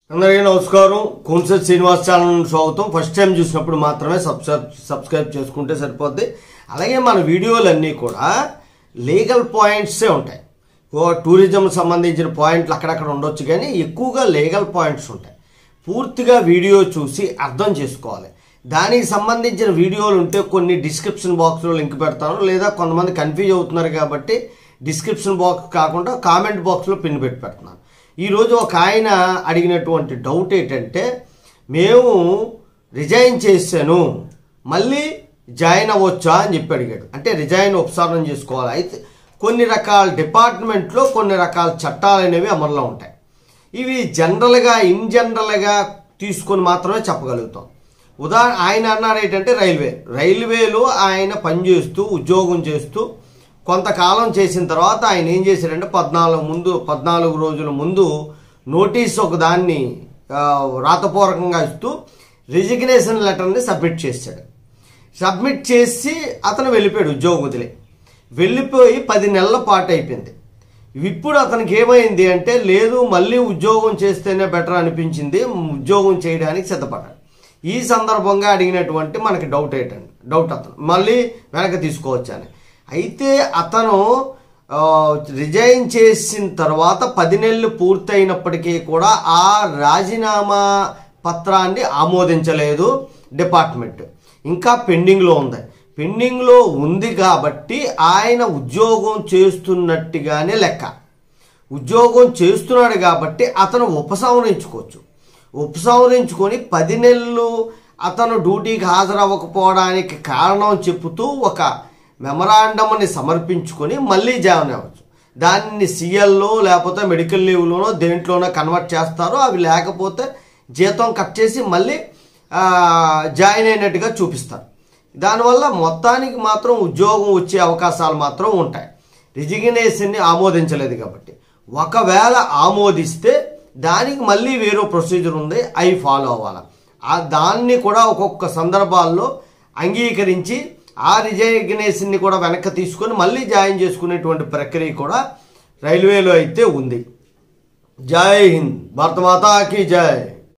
అందరికీ నమస్కారం కోన్సెట్ శ్రీనివాస్ ఛానల్ స్వాగతం ఫస్ట్ టైం చూసినప్పుడు మాత్రమే సబ్స్క్రైబ్ సబ్స్క్రైబ్ చేసుకుంటే సరిపోద్ది అలాగే మన వీడియోలన్నీ కూడా లీగల్ పాయింట్సే ఉంటాయి ఓ టూరిజం సంబంధించిన పాయింట్లు అక్కడక్కడ ఉండొచ్చు కానీ ఎక్కువగా లీగల్ పాయింట్స్ ఉంటాయి పూర్తిగా వీడియో చూసి అర్థం చేసుకోవాలి దానికి సంబంధించిన వీడియోలు ఉంటే కొన్ని డిస్క్రిప్షన్ బాక్స్లో లింక్ పెడతాను లేదా కొంతమంది కన్ఫ్యూజ్ అవుతున్నారు కాబట్టి డిస్క్రిప్షన్ బాక్స్ కాకుండా కామెంట్ బాక్స్లో పిన్ పెట్టి పెడుతున్నాను ఈరోజు ఒక ఆయన అడిగినటువంటి డౌట్ ఏంటంటే మేము రిజైన్ చేశాను మళ్ళీ జాయిన్ అవ్వచ్చా అని చెప్పి అడిగాడు అంటే రిజైన్ ఉపసంహరణ చేసుకోవాలి అయితే కొన్ని రకాల డిపార్ట్మెంట్లో కొన్ని రకాల చట్టాలు అనేవి అమల్లో ఉంటాయి ఇవి జనరల్గా ఇన్ జనరల్గా తీసుకొని మాత్రమే చెప్పగలుగుతాం ఉదాహరణ ఆయన అన్నారు ఏంటంటే రైల్వే రైల్వేలో ఆయన పనిచేస్తూ ఉద్యోగం చేస్తూ కొంతకాలం చేసిన తర్వాత ఆయన ఏం చేశాడంటే పద్నాలుగు ముందు పద్నాలుగు రోజుల ముందు నోటీస్ ఒక దాన్ని ఆ, రాతపూర్వకంగా ఇస్తూ రిజిగ్నేషన్ లెటర్ని సబ్మిట్ చేశాడు సబ్మిట్ చేసి అతను వెళ్ళిపోయాడు ఉద్యోగం వదిలే వెళ్ళిపోయి పది నెలల పాటు అయిపోయింది ఇప్పుడు అతనికి ఏమైంది అంటే లేదు మళ్ళీ ఉద్యోగం చేస్తేనే బెటర్ అనిపించింది ఉద్యోగం చేయడానికి సిద్ధపడ్డాడు ఈ సందర్భంగా అడిగినటువంటి మనకి డౌట్ ఏంటండి డౌట్ అతను మళ్ళీ వెనక్కి తీసుకోవచ్చని అయితే అతను ఆ, రిజైన్ చేసిన తర్వాత పది నెలలు పూర్తయినప్పటికీ కూడా ఆ రాజీనామా పత్రాన్ని ఆమోదించలేదు డిపార్ట్మెంట్ ఇంకా పెండింగ్లో ఉంది పెండింగ్లో ఉంది కాబట్టి ఆయన ఉద్యోగం చేస్తున్నట్టుగానే లెక్క ఉద్యోగం చేస్తున్నాడు కాబట్టి అతను ఉపసంహరించుకోవచ్చు ఉపసంహరించుకొని పది నెలలు అతను డ్యూటీకి హాజరవ్వకపోవడానికి కారణం చెబుతూ ఒక మెమరాండమ్ని సమర్పించుకొని మళ్ళీ జాయిన్ అవ్వచ్చు దాన్ని సిఎల్లో లేకపోతే మెడికల్ లీవ్లోనో దేంట్లోనో కన్వర్ట్ చేస్తారో అవి లేకపోతే జీతం కట్ చేసి మళ్ళీ ఆ, జాయిన్ అయినట్టుగా చూపిస్తారు దానివల్ల మొత్తానికి మాత్రం ఉద్యోగం వచ్చే అవకాశాలు మాత్రం ఉంటాయి రిజిగ్నేషన్ని ఆమోదించలేదు కాబట్టి ఒకవేళ ఆమోదిస్తే దానికి మళ్ళీ వేరే ప్రొసీజర్ ఉంది అవి ఫాలో అవ్వాలి ఆ దాన్ని కూడా ఒక్కొక్క సందర్భాల్లో అంగీకరించి ఆ రిజిగ్నేషన్ని కూడా వెనక్కి తీసుకొని మళ్ళీ జాయిన్ చేసుకునేటువంటి ప్రక్రియ కూడా రైల్వేలో అయితే ఉంది జై హింద్ భారత మాతాకి జై